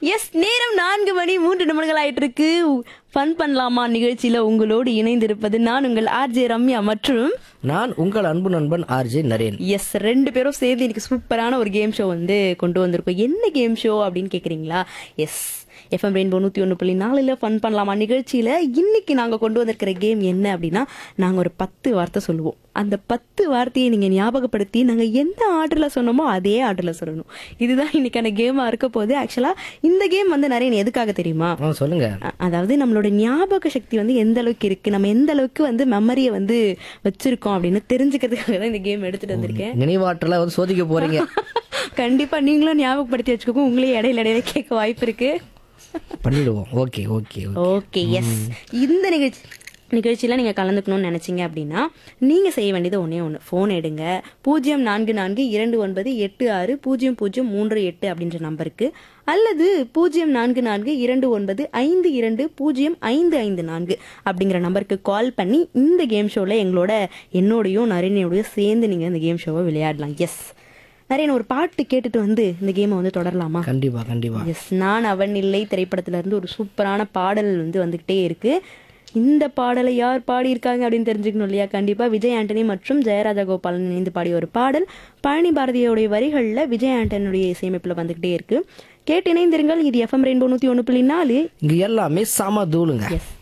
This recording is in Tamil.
எஸ் நேரம் நான்கு மணி மூன்று நிமிடங்கள் ஆயிட்டு இருக்கு ஃபன் பண்ணலாமா நிகழ்ச்சியில உங்களோடு இணைந்திருப்பது நான் உங்கள் ஆர்ஜே ரம்யா மற்றும் நான் உங்கள் அன்பு நண்பன் ஆர்ஜே நரேன் எஸ் ரெண்டு பேரும் சேர்ந்து இன்னைக்கு சூப்பரான ஒரு கேம் ஷோ வந்து கொண்டு வந்திருக்கோம் என்ன கேம் ஷோ அப்படின்னு கேக்குறீங்களா எஸ் எஃப்எம் ரெயின்போ நூற்றி ஒன்று புள்ளி நாலில் ஃபன் பண்ணலாமா நிகழ்ச்சியில் இன்னைக்கு நாங்கள் கொண்டு வந்திருக்கிற கேம் என்ன அப்படின்னா நாங்கள் ஒரு பத்து வார்த்தை சொல்லுவோம் அந்த பத்து வார்த்தையை நீங்கள் ஞாபகப்படுத்தி நாங்கள் எந்த ஆர்டரில் சொன்னோமோ அதே ஆர்டரில் சொல்லணும் இதுதான் இன்னைக்கான கேமாக இருக்க போது ஆக்சுவலாக இந்த கேம் வந்து நிறைய எதுக்காக தெரியுமா ஆ சொல்லுங்க அ- அதாவது நம்மளோட ஞாபக சக்தி வந்து எந்த அளவுக்கு இருக்கு நம்ம எந்த அளவுக்கு வந்து மெமரியை வந்து வச்சிருக்கோம் அப்படின்னு தெரிஞ்சுக்கிறதுக்காக தான் இந்த கேம் எடுத்துட்டு வந்திருக்கேன் நினைவாற்றல வந்து சோதிக்க போறீங்க கண்டிப்பா நீங்களும் ஞாபகப்படுத்தி வச்சுக்கோங்க உங்களே இடையில இடையில கேட்க வாய்ப்பு இருக்கு பண்ணிடுவோம் ஓகே ஓகே ஓகே எஸ் இந்த நிகழ்ச்சி நிகழ்ச்சியில் நீங்கள் கலந்துக்கணும்னு நினச்சிங்க அப்படின்னா நீங்கள் செய்ய வேண்டியது ஒன்றே ஒன்று ஃபோன் எடுங்க பூஜ்ஜியம் நான்கு நான்கு இரண்டு ஒன்பது எட்டு ஆறு பூஜ்ஜியம் பூஜ்ஜியம் மூன்று எட்டு அப்படின்ற நம்பருக்கு அல்லது பூஜ்ஜியம் நான்கு நான்கு இரண்டு ஒன்பது ஐந்து இரண்டு பூஜ்ஜியம் ஐந்து ஐந்து நான்கு அப்படிங்கிற நம்பருக்கு கால் பண்ணி இந்த கேம் ஷோவில் எங்களோட என்னோடையும் நரேனையோடையும் சேர்ந்து நீங்கள் இந்த கேம் ஷோவை விளையாடலாம் எஸ் நரேன் ஒரு பாட்டு கேட்டுட்டு வந்து இந்த கேமை வந்து தொடரலாமா கண்டிப்பா கண்டிப்பா எஸ் நான் அவன் இல்லை திரைப்படத்துல இருந்து ஒரு சூப்பரான பாடல் வந்து வந்துகிட்டே இருக்கு இந்த பாடலை யார் பாடியிருக்காங்க அப்படின்னு தெரிஞ்சுக்கணும் இல்லையா கண்டிப்பா விஜய் ஆண்டனி மற்றும் ஜெயராஜா கோபாலன் இணைந்து பாடிய ஒரு பாடல் பழனி பாரதியோடைய வரிகளில் விஜய் ஆண்டனுடைய இசையமைப்புல வந்துகிட்டே இருக்கு கேட்டு இணைந்திருங்கள் இது எஃப்எம் ரெயின்போ நூத்தி ஒன்று புள்ளி நாலு இங்க எல்லாமே சம தூளுங்க எஸ்